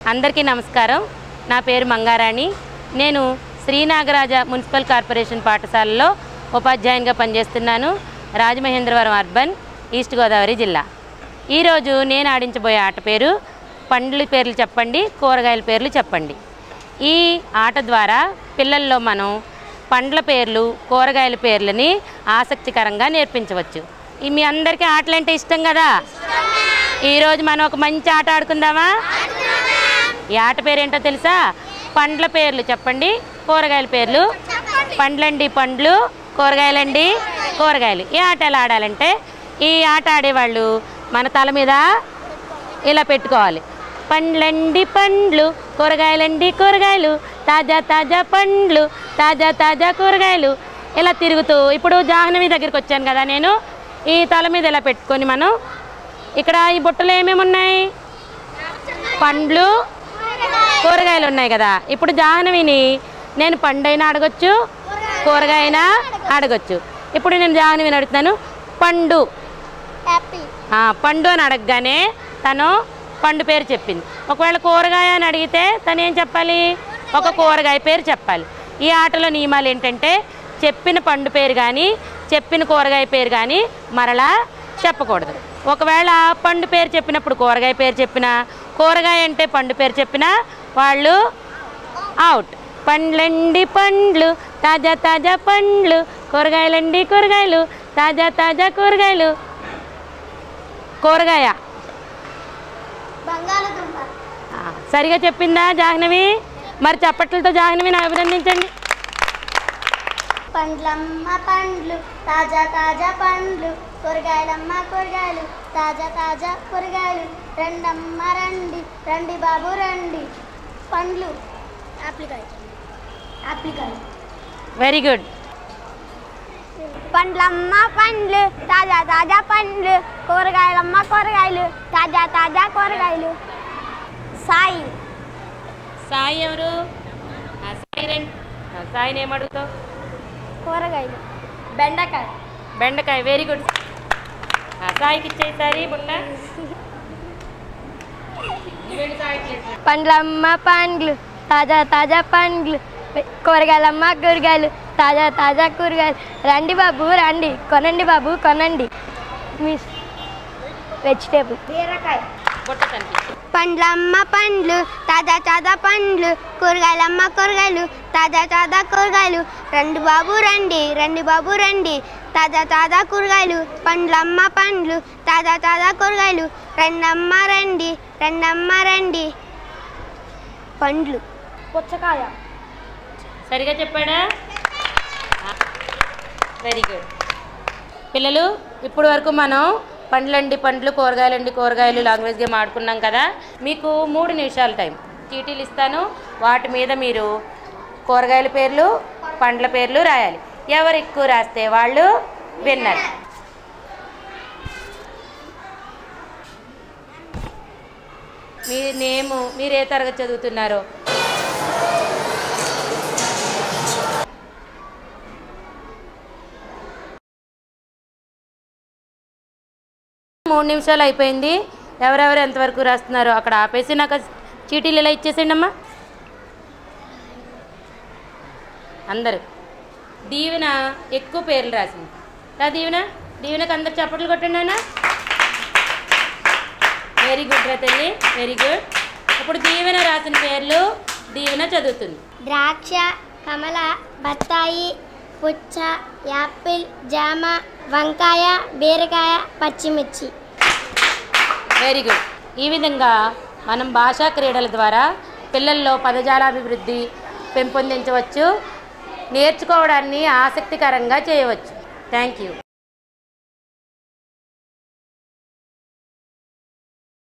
అందరికీ నమస్కారం నా పేరు మంగారాణి నేను శ్రీనాగరాజ మున్సిపల్ కార్పొరేషన్ పాఠశాలలో ఉపాధ్యాయునిగా పనిచేస్తున్నాను రాజమహేంద్రవరం అర్బన్ ఈస్ట్ గోదావరి జిల్లా ఈరోజు నేను ఆడించబోయే ఆట పేరు పండ్ల పేర్లు చెప్పండి కూరగాయల పేర్లు చెప్పండి ఈ ఆట ద్వారా పిల్లల్లో మనం పండ్ల పేర్లు కూరగాయల పేర్లని ఆసక్తికరంగా నేర్పించవచ్చు ఈ మీ అందరికీ ఆటలంటే ఇష్టం కదా ఈరోజు మనం ఒక మంచి ఆట ఆడుకుందామా ఈ ఆట పేరేంటో తెలుసా పండ్ల పేర్లు చెప్పండి కూరగాయల పేర్లు పండ్లండి పండ్లు కూరగాయలండి కూరగాయలు ఈ ఆట ఎలా ఆడాలంటే ఈ ఆట ఆడేవాళ్ళు మన తల మీద ఇలా పెట్టుకోవాలి పండ్లండి పండ్లు కూరగాయలండి కూరగాయలు తాజా తాజా పండ్లు తాజా తాజా కూరగాయలు ఇలా తిరుగుతూ ఇప్పుడు జాహ్నవి దగ్గరికి వచ్చాను కదా నేను ఈ తల మీద ఇలా పెట్టుకొని మనం ఇక్కడ ఈ బుట్టలో ఏమేమి ఉన్నాయి పండ్లు కూరగాయలు ఉన్నాయి కదా ఇప్పుడు జాహ్నవిని నేను పండైనా అడగొచ్చు కూరగాయనా అడగొచ్చు ఇప్పుడు నేను జాహ్నవిని అడుగుతున్నాను పండు యాపిల్ ఆ, పండు అని అడగగానే తను పండు పేరు చెప్పింది ఒకవేళ కూరగాయ అని అడిగితే తను ఏం చెప్పాలి ఒక కూరగాయ పేరు చెప్పాలి ఈ ఆటలో నియమాలు ఏంటంటే చెప్పిన పండు పేరు కానీ చెప్పిన కూరగాయ పేరు కానీ మరలా చెప్పకూడదు ఒకవేళ పండు పేరు చెప్పినప్పుడు కూరగాయ పేరు చెప్పినా కూరగాయ అంటే పండు పేరు చెప్పినా వాళ్ళు అవుట్ పండ్లండి పండ్లు తాజా తాజా పండ్లు కూరగాయలండి కూరగాయలు తాజా తాజా కూరగాయలు కూరగాయ బంగాళదుంప ఆ, సరిగా చెప్పిందా జాహ్నవి మరి చప్పట్లతో జాహ్నవిని అభినందించండి పండ్లమ్మ పండ్లు తాజా తాజా పండ్లు కూరగాయలమ్మ కూరగాయలు తాజా తాజా కూరగాయలు రండమ్మ రండి రండి బాబు రండి పండ్లు ఆపిల్కాయ ఆపిల్కాయ వెరీ గుడ్ పండ్లమ్మ పండ్లు తాజా తాజా పండ్లు కూరగాయలమ్మ కూరగాయలు తాజా తాజా కూరగాయలు సాయి సాయి ఎవరు ఆ, సాయి రండి ఆ, సాయిని ఏమడుగుతావు కూరగాయలు బెండకాయ బెండకాయ వెరీ గుడ్ ఆ, సాయికి ఇచ్చేసారి బుట్ట నువ్వేంటి సాయికి ఇచ్చేసావు? పండ్లమ్మ పండ్లు తాజా తాజా పండ్లు కూరగాయలమ్మ కూరగాయలు తాజా తాజా కూరగాయలు రండి బాబు రండి కొనండి బాబు కొనండి మీ వెజిటేబుల్ బీరకాయ బుట్ట కనిపించు పండ్లమ్మ పండ్లు తాజా తాజా పండ్లు కూరగాయలమ్మ కూరగాయలు తాజా తాజా కూరగాయలు రండి బాబు రండి రండి బాబు రండి తాజా తాజా కూరగాయలు పండ్లమ్మ పండ్లు తాజా తాజా కూరగాయలు రెండమ్మ రండి రెండమ్మ రండి పండ్లు పుచ్చకాయ సరిగా చెప్పాడా వెరీ గుడ్ పిల్లలు ఇప్పుడు వరకు మనం పండ్లండి పండ్లు కూరగాయలండి కూరగాయలు లాంగ్వేజ్ గేమ్ ఆడుకున్నాం కదా మీకు మూడు నిమిషాల టైం చీటీలు ఇస్తాను వాటి మీద మీరు కూరగాయల పేర్లు పండ్ల పేర్లు రాయాలి ఎవరు ఎక్కువ రాస్తే వాళ్ళు విన్నర్ మీ నేము మీరు ఏ తరగతి చదువుతున్నారో మూడు నిమిషాలు అయిపోయింది ఎవరెవరు ఎంతవరకు రాస్తున్నారో అక్కడ ఆపేసి నాకు ఆ చీటీలు ఇలా ఇచ్చేసేయండి అమ్మా అందరూ దీవెన ఎక్కువ పేర్లు రాసింది రా దీవెన దీవెనకు అందరు చప్పట్లు కొట్టండి అన్న వెరీ గుడ్ రా తల్లి వెరీ గుడ్ ఇప్పుడు దీవెన రాసిన పేర్లు దీవెన చదువుతుంది ద్రాక్ష కమల బత్తాయి పుచ్చ యాపిల్ జామ వంకాయ బీరకాయ పచ్చిమిర్చి వెరీ గుడ్ ఈ విధంగా మనం భాషా క్రీడల ద్వారా పిల్లల్లో పదజాలాభివృద్ధి పెంపొందించవచ్చు నేర్చుకోవడాన్ని ఆసక్తికరంగా చేయవచ్చు థ్యాంక్ యూ